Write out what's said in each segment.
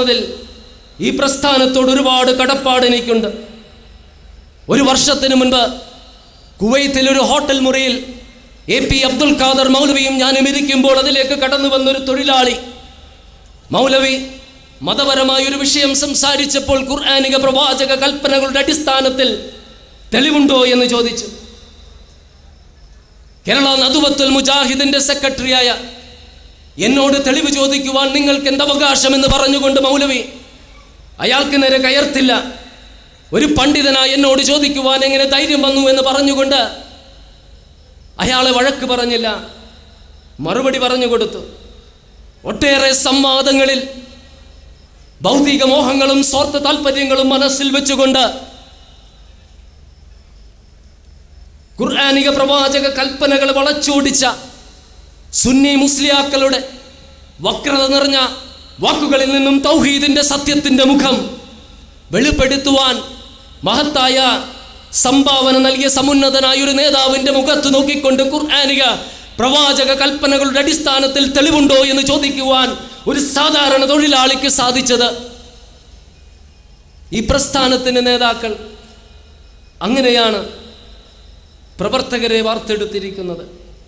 അതിൽ ഈ പ്രസ്ഥാനത്തോട് ഒരുപാട് കടപ്പാട് എനിക്കുണ്ട് ഒരു വർഷത്തിന് മുൻപ് കുവൈത്തിൽ ഒരു ഹോട്ടൽ മുറിയിൽ എ പി അബ്ദുൽ ഖാദർ മൗലവിയും ഞാനും ഇരിക്കുമ്പോൾ അതിലേക്ക് കടന്നു വന്നൊരു തൊഴിലാളി മൗലവി മതപരമായ ഒരു വിഷയം സംസാരിച്ചപ്പോൾ ഖുർആാനിക പ്രവാചക കൽപ്പനകളുടെ അടിസ്ഥാനത്തിൽ തെളിവുണ്ടോ എന്ന് ചോദിച്ചു കേരള നദുവത്തുൽ മുജാഹിദിന്റെ സെക്രട്ടറിയായ എന്നോട് തെളിവ് ചോദിക്കുവാൻ നിങ്ങൾക്ക് എന്ത് അവകാശമെന്ന് പറഞ്ഞുകൊണ്ട് മൗലവി അയാൾക്ക് നേരെ കയർത്തില്ല ഒരു പണ്ഡിതനായി എന്നോട് ചോദിക്കുവാൻ എങ്ങനെ ധൈര്യം വന്നു എന്ന് പറഞ്ഞുകൊണ്ട് അയാളെ വഴക്ക് പറഞ്ഞില്ല മറുപടി പറഞ്ഞു കൊടുത്തു ഒട്ടേറെ സംവാദങ്ങളിൽ ഭൗതിക മോഹങ്ങളും സ്വാർത്ഥ താല്പര്യങ്ങളും മനസ്സിൽ വെച്ചുകൊണ്ട് ഖുർആാനിക പ്രവാചക കൽപ്പനകൾ വളച്ചോടിച്ച സുന്നി മുസ്ലിയാക്കളുടെ വക്രത നിറഞ്ഞ വാക്കുകളിൽ നിന്നും തൗഹീദിന്റെ സത്യത്തിന്റെ മുഖം വെളിപ്പെടുത്തുവാൻ മഹത്തായ സംഭാവന നൽകിയ സമുന്നതനായ ഒരു നേതാവിന്റെ മുഖത്ത് നോക്കിക്കൊണ്ട് ഖുർആാനിക പ്രവാചക കൽപ്പനകളുടെ അടിസ്ഥാനത്തിൽ തെളിവുണ്ടോ എന്ന് ചോദിക്കുവാൻ ഒരു സാധാരണ തൊഴിലാളിക്ക് സാധിച്ചത് ഈ പ്രസ്ഥാനത്തിന്റെ നേതാക്കൾ അങ്ങനെയാണ് പ്രവർത്തകരെ വാർത്തെടുത്തിരിക്കുന്നത്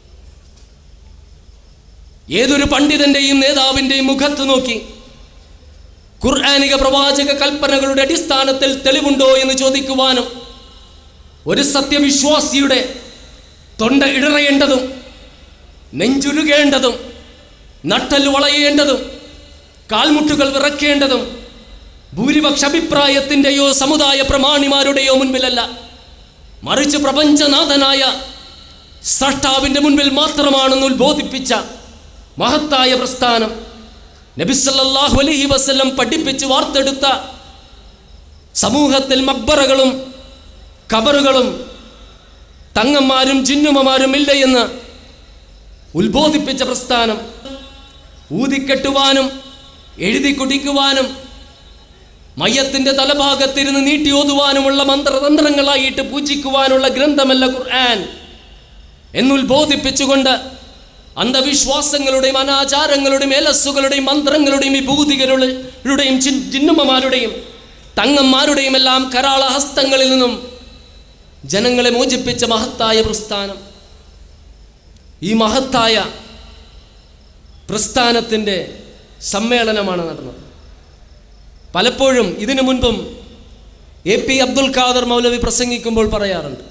ഏതൊരു പണ്ഡിതന്റെയും നേതാവിന്റെയും മുഖത്ത് നോക്കി ഖുർആാനിക പ്രവാചക കൽപ്പനകളുടെ അടിസ്ഥാനത്തിൽ തെളിവുണ്ടോ എന്ന് ചോദിക്കുവാനും ഒരു സത്യവിശ്വാസിയുടെ തൊണ്ട ഇടറയേണ്ടതും നെഞ്ചുരുകേണ്ടതും നട്ടൽ വളയേണ്ടതും കാൽമുട്ടുകൾ വിറക്കേണ്ടതും ഭൂരിപക്ഷ അഭിപ്രായത്തിൻ്റെയോ സമുദായ പ്രമാണിമാരുടെയോ മുൻപിലല്ല മറിച്ച് പ്രപഞ്ചനാഥനായ സൃഷ്ടാവിൻ്റെ മുൻപിൽ മാത്രമാണെന്ന് ഉത്ബോധിപ്പിച്ച മഹത്തായ പ്രസ്ഥാനം നബിസല്ലാഹു അലൈഹി വസല്ലം പഠിപ്പിച്ച് വാർത്തെടുത്ത സമൂഹത്തിൽ മക്ബറകളും ഖബറുകളും തങ്ങന്മാരും ജിന്നുമമാരും ഇല്ല എന്ന് ഉത്ബോധിപ്പിച്ച പ്രസ്ഥാനം ഊതിക്കെട്ടുവാനും എഴുതി കുടിക്കുവാനും മയത്തിന്റെ തലഭാഗത്തിരുന്ന് നീട്ടി ഓതുവാനുമുള്ള മന്ത്രതന്ത്രങ്ങളായിട്ട് പൂജിക്കുവാനുള്ള ഗ്രന്ഥമല്ല ഖുർആൻ എന്നുത്ബോധിപ്പിച്ചുകൊണ്ട് അന്ധവിശ്വാസങ്ങളുടെയും അനാചാരങ്ങളുടെയും ഏലസ്സുകളുടെയും മന്ത്രങ്ങളുടെയും വിഭൂതികളുടെയും ജിന്നുമ്മമാരുടെയും തങ്ങന്മാരുടെയും എല്ലാം കരാള ഹസ്തങ്ങളിൽ നിന്നും ജനങ്ങളെ മോചിപ്പിച്ച മഹത്തായ പ്രസ്ഥാനം ഈ മഹത്തായ പ്രസ്ഥാനത്തിൻ്റെ സമ്മേളനമാണ് നടന്നത് പലപ്പോഴും ഇതിനു മുൻപും എ പി അബ്ദുൽ ഖാദർ മൗലവി പ്രസംഗിക്കുമ്പോൾ പറയാറുണ്ട്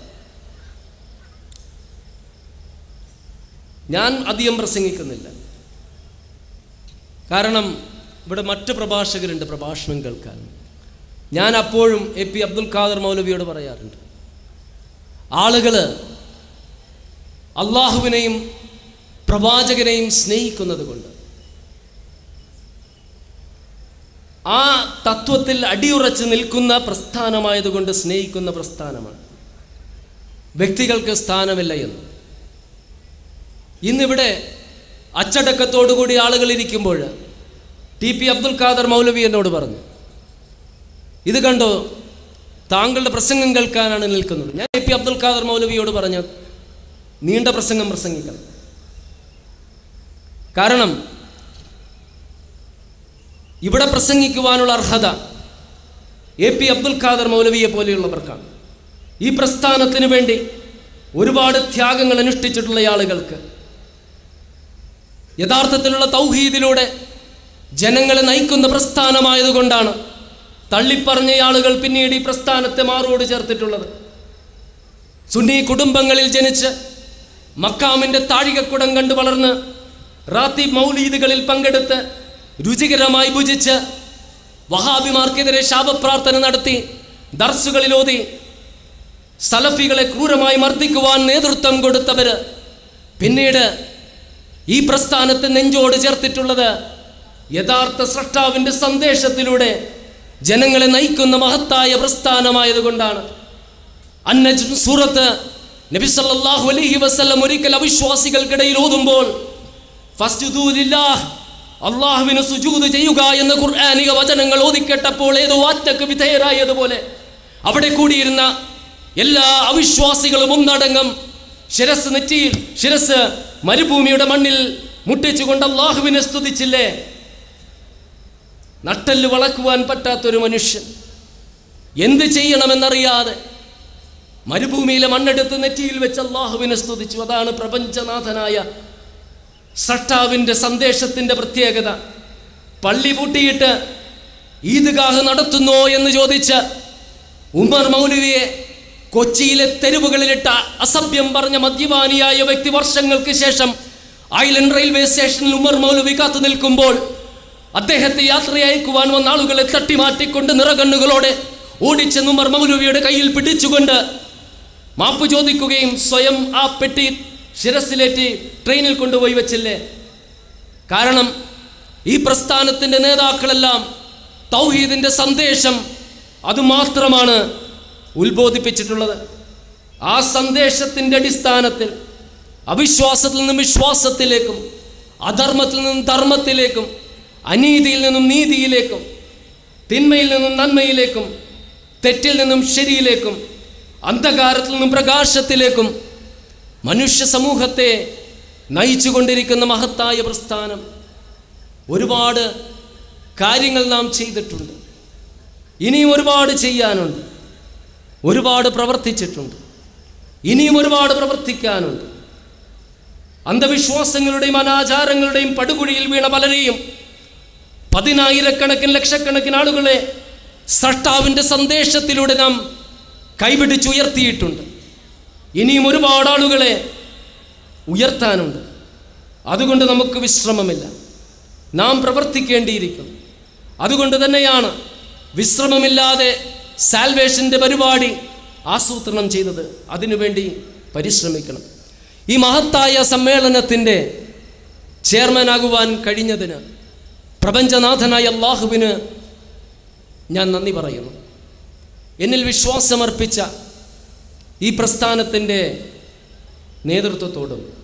ഞാൻ അധികം പ്രസംഗിക്കുന്നില്ല കാരണം ഇവിടെ മറ്റ് പ്രഭാഷകരുണ്ട് പ്രഭാഷണം കേൾക്കാൻ ഞാൻ അപ്പോഴും എ പി അബ്ദുൽ ഖാദർ മൗലവിയോട് പറയാറുണ്ട് ആളുകൾ അള്ളാഹുവിനെയും പ്രവാചകനെയും സ്നേഹിക്കുന്നത് കൊണ്ട് ആ തത്വത്തിൽ അടിയുറച്ച് നിൽക്കുന്ന പ്രസ്ഥാനമായതുകൊണ്ട് സ്നേഹിക്കുന്ന പ്രസ്ഥാനമാണ് വ്യക്തികൾക്ക് സ്ഥാനമില്ല എന്ന് ഇന്നിവിടെ അച്ചടക്കത്തോടുകൂടി ആളുകൾ ഇരിക്കുമ്പോൾ ടി പി അബ്ദുൽ ഖാദർ മൗലവി എന്നോട് പറഞ്ഞു ഇത് കണ്ടോ താങ്കളുടെ പ്രസംഗം കേൾക്കാനാണ് നിൽക്കുന്നത് ഞാൻ എ പി അബ്ദുൽ ഖാദർ മൗലവിയോട് പറഞ്ഞു നീണ്ട പ്രസംഗം പ്രസംഗിക്കണം കാരണം ഇവിടെ പ്രസംഗിക്കുവാനുള്ള അർഹത എ പി അബ്ദുൽ ഖാദർ മൗലവിയെ പോലെയുള്ളവർക്കാണ് ഈ പ്രസ്ഥാനത്തിന് വേണ്ടി ഒരുപാട് ത്യാഗങ്ങൾ അനുഷ്ഠിച്ചിട്ടുള്ള ആളുകൾക്ക് യഥാർത്ഥത്തിലുള്ള തൗഹീദിലൂടെ ജനങ്ങളെ നയിക്കുന്ന പ്രസ്ഥാനമായതുകൊണ്ടാണ് തള്ളിപ്പറഞ്ഞ ആളുകൾ പിന്നീട് ഈ പ്രസ്ഥാനത്തെ മാറോട് ചേർത്തിട്ടുള്ളത് സുന്നി കുടുംബങ്ങളിൽ ജനിച്ച് മക്കാമിൻ്റെ താഴികക്കുടം കണ്ടു വളർന്ന് റാത്തി മൗലീദുകളിൽ പങ്കെടുത്ത് രുചികരമായി ഭുജിച്ച് വഹാബിമാർക്കെതിരെ ശാപപ്രാർത്ഥന നടത്തി ദർസുകളിൽ ഓതി സലഫികളെ ക്രൂരമായി മർദ്ദിക്കുവാൻ നേതൃത്വം കൊടുത്തവര് പിന്നീട് ഈ പ്രസ്ഥാനത്തെ നെഞ്ചോട് ചേർത്തിട്ടുള്ളത് യഥാർത്ഥ സ്രഷ്ടാവിൻ്റെ സന്ദേശത്തിലൂടെ ജനങ്ങളെ നയിക്കുന്ന മഹത്തായ പ്രസ്ഥാനമായതുകൊണ്ടാണ് അന്നജ് സൂറത്ത് നബി സല്ലല്ലാഹു അലൈഹി വസല്ലം ഒരിക്കൽ അവിശ്വാസികൾക്കിടയിൽ ഓതുമ്പോൾ ഫസ്ജുദൂലില്ലാഹ് അള്ളാഹുവിന് സുജൂത് ചെയ്യുക എന്ന ഖുർആാനിക വചനങ്ങൾ ഓതിക്കെട്ടപ്പോൾ ഏതോ വാറ്റക്ക് വിധേയരായതുപോലെ അവിടെ കൂടിയിരുന്ന എല്ലാ അവിശ്വാസികളും ഒന്നടങ്കം ശിരസ് നെറ്റിയിൽ ശിരസ് മരുഭൂമിയുടെ മണ്ണിൽ മുട്ടിച്ചുകൊണ്ട് അള്ളാഹുവിനെ സ്തുതിച്ചില്ലേ നട്ടല് വളക്കുവാൻ പറ്റാത്തൊരു മനുഷ്യൻ എന്ത് ചെയ്യണമെന്നറിയാതെ മരുഭൂമിയിലെ മണ്ണെടുത്ത് നെറ്റിയിൽ വെച്ച് അള്ളാഹുവിനെ സ്തുതിച്ചു അതാണ് പ്രപഞ്ചനാഥനായ സട്ടാവിൻ്റെ സന്ദേശത്തിൻ്റെ പ്രത്യേകത പള്ളി പൂട്ടിയിട്ട് ഈദ്ഗാഹ് നടത്തുന്നോ എന്ന് ചോദിച്ച് ഉമർ മൗലവിയെ കൊച്ചിയിലെ തെരുവുകളിലിട്ട അസഭ്യം പറഞ്ഞ മദ്യപാനിയായ വ്യക്തി വർഷങ്ങൾക്ക് ശേഷം ഐലൻഡ് റെയിൽവേ സ്റ്റേഷനിൽ ഉമർ മൗലവി കാത്തു നിൽക്കുമ്പോൾ അദ്ദേഹത്തെ യാത്രയയക്കുവാൻ വന്ന ആളുകളെ തട്ടിമാറ്റിക്കൊണ്ട് നിറകണ്ണുകളോടെ ഓടിച്ചെന്ന് ഉമർ മൗലവിയുടെ കയ്യിൽ പിടിച്ചുകൊണ്ട് മാപ്പ് ചോദിക്കുകയും സ്വയം ആ പെട്ടി ശിരസിലേറ്റി ട്രെയിനിൽ കൊണ്ടുപോയി വെച്ചില്ലേ കാരണം ഈ പ്രസ്ഥാനത്തിൻ്റെ നേതാക്കളെല്ലാം തൗഹീദിൻ്റെ സന്ദേശം അതുമാത്രമാണ് ഉത്ബോധിപ്പിച്ചിട്ടുള്ളത് ആ സന്ദേശത്തിൻ്റെ അടിസ്ഥാനത്തിൽ അവിശ്വാസത്തിൽ നിന്നും വിശ്വാസത്തിലേക്കും അധർമ്മത്തിൽ നിന്നും ധർമ്മത്തിലേക്കും അനീതിയിൽ നിന്നും നീതിയിലേക്കും തിന്മയിൽ നിന്നും നന്മയിലേക്കും തെറ്റിൽ നിന്നും ശരിയിലേക്കും അന്ധകാരത്തിൽ നിന്നും പ്രകാശത്തിലേക്കും മനുഷ്യ സമൂഹത്തെ നയിച്ചുകൊണ്ടിരിക്കുന്ന മഹത്തായ പ്രസ്ഥാനം ഒരുപാട് കാര്യങ്ങൾ നാം ചെയ്തിട്ടുണ്ട് ഇനിയും ഒരുപാട് ചെയ്യാനുണ്ട് ഒരുപാട് പ്രവർത്തിച്ചിട്ടുണ്ട് ഇനിയും ഒരുപാട് പ്രവർത്തിക്കാനുണ്ട് അന്ധവിശ്വാസങ്ങളുടെയും അനാചാരങ്ങളുടെയും പടുകുഴിയിൽ വീണ പലരെയും പതിനായിരക്കണക്കിന് ലക്ഷക്കണക്കിന് ആളുകളെ സൃഷ്ടാവിൻ്റെ സന്ദേശത്തിലൂടെ നാം കൈപിടിച്ചുയർത്തിയിട്ടുണ്ട് ഇനിയും ഒരുപാട് ആളുകളെ ഉയർത്താനുണ്ട് അതുകൊണ്ട് നമുക്ക് വിശ്രമമില്ല നാം പ്രവർത്തിക്കേണ്ടിയിരിക്കും അതുകൊണ്ട് തന്നെയാണ് വിശ്രമമില്ലാതെ സാൽവേഷൻ്റെ പരിപാടി ആസൂത്രണം ചെയ്തത് അതിനുവേണ്ടി പരിശ്രമിക്കണം ഈ മഹത്തായ സമ്മേളനത്തിൻ്റെ ചെയർമാനാകുവാൻ കഴിഞ്ഞതിന് പ്രപഞ്ചനാഥനായ അള്ളാഹുവിന് ഞാൻ നന്ദി പറയുന്നു എന്നിൽ വിശ്വാസമർപ്പിച്ച ഈ പ്രസ്ഥാനത്തിൻ്റെ നേതൃത്വത്തോടും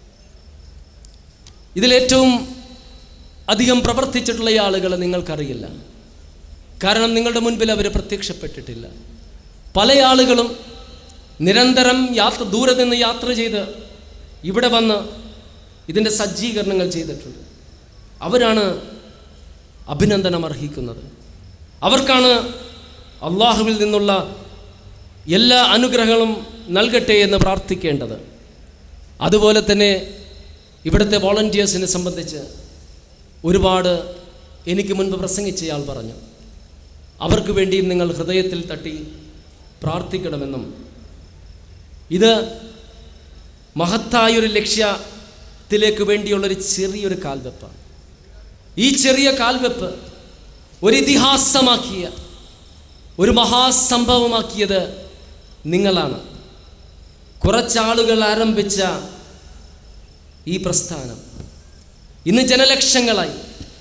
ഇതിലേറ്റവും അധികം പ്രവർത്തിച്ചിട്ടുള്ള ഈ ആളുകളെ നിങ്ങൾക്കറിയില്ല കാരണം നിങ്ങളുടെ മുൻപിൽ അവർ പ്രത്യക്ഷപ്പെട്ടിട്ടില്ല പല ആളുകളും നിരന്തരം യാത്ര ദൂരെ നിന്ന് യാത്ര ചെയ്ത് ഇവിടെ വന്ന് ഇതിൻ്റെ സജ്ജീകരണങ്ങൾ ചെയ്തിട്ടുണ്ട് അവരാണ് അഭിനന്ദനം അർഹിക്കുന്നത് അവർക്കാണ് അള്ളാഹുവിൽ നിന്നുള്ള എല്ലാ അനുഗ്രഹങ്ങളും നൽകട്ടെ എന്ന് പ്രാർത്ഥിക്കേണ്ടത് അതുപോലെ തന്നെ ഇവിടുത്തെ വോളണ്ടിയേഴ്സിനെ സംബന്ധിച്ച് ഒരുപാട് എനിക്ക് മുൻപ് പ്രസംഗിച്ചയാൾ പറഞ്ഞു അവർക്ക് വേണ്ടിയും നിങ്ങൾ ഹൃദയത്തിൽ തട്ടി പ്രാർത്ഥിക്കണമെന്നും ഇത് മഹത്തായൊരു ലക്ഷ്യത്തിലേക്ക് വേണ്ടിയുള്ളൊരു ചെറിയൊരു കാൽവെപ്പാണ് ഈ ചെറിയ കാൽവെപ്പ് ഒരു ഇതിഹാസമാക്കിയ ഒരു മഹാസംഭവമാക്കിയത് നിങ്ങളാണ് കുറച്ചാളുകൾ ആരംഭിച്ച ഈ പ്രസ്ഥാനം ഇന്ന് ജനലക്ഷങ്ങളായി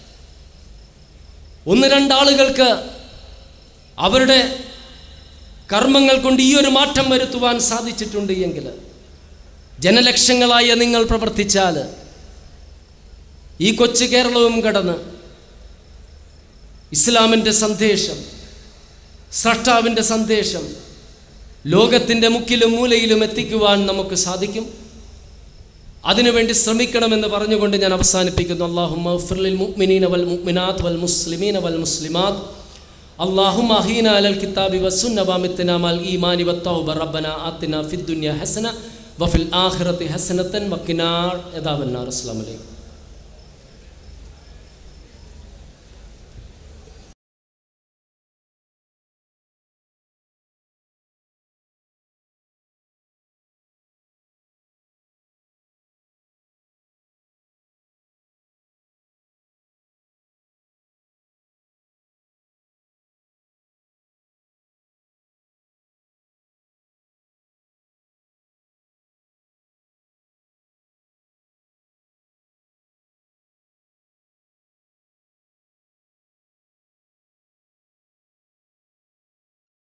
ഒന്ന് രണ്ടാളുകൾക്ക് അവരുടെ കർമ്മങ്ങൾ കൊണ്ട് ഈ ഒരു മാറ്റം വരുത്തുവാൻ സാധിച്ചിട്ടുണ്ട് എങ്കിൽ ജനലക്ഷങ്ങളായ നിങ്ങൾ പ്രവർത്തിച്ചാൽ ഈ കൊച്ചു കേരളവും കടന്ന് ഇസ്ലാമിൻ്റെ സന്ദേശം സൃഷ്ടാവിൻ്റെ സന്ദേശം ലോകത്തിൻ്റെ മുക്കിലും മൂലയിലും എത്തിക്കുവാൻ നമുക്ക് സാധിക്കും അതിനുവേണ്ടി ശ്രമിക്കണമെന്ന് പറഞ്ഞുകൊണ്ട് ഞാൻ അവസാനിപ്പിക്കുന്നു അള്ളാഹുലിൽ മുഅ്മിനീന വൽ മുഅ്മിനാത്ത് വൽ മുസ്ലിമീന വൽ മുസ്ലിമാത്ത് اللهم أحينا على الكتاب والسنة وامتنا مع الإيمان والتوبة ربنا آتنا في الدنيا حسنة وفي الآخرة حسنة وقنا عذاب النار السلام عليكم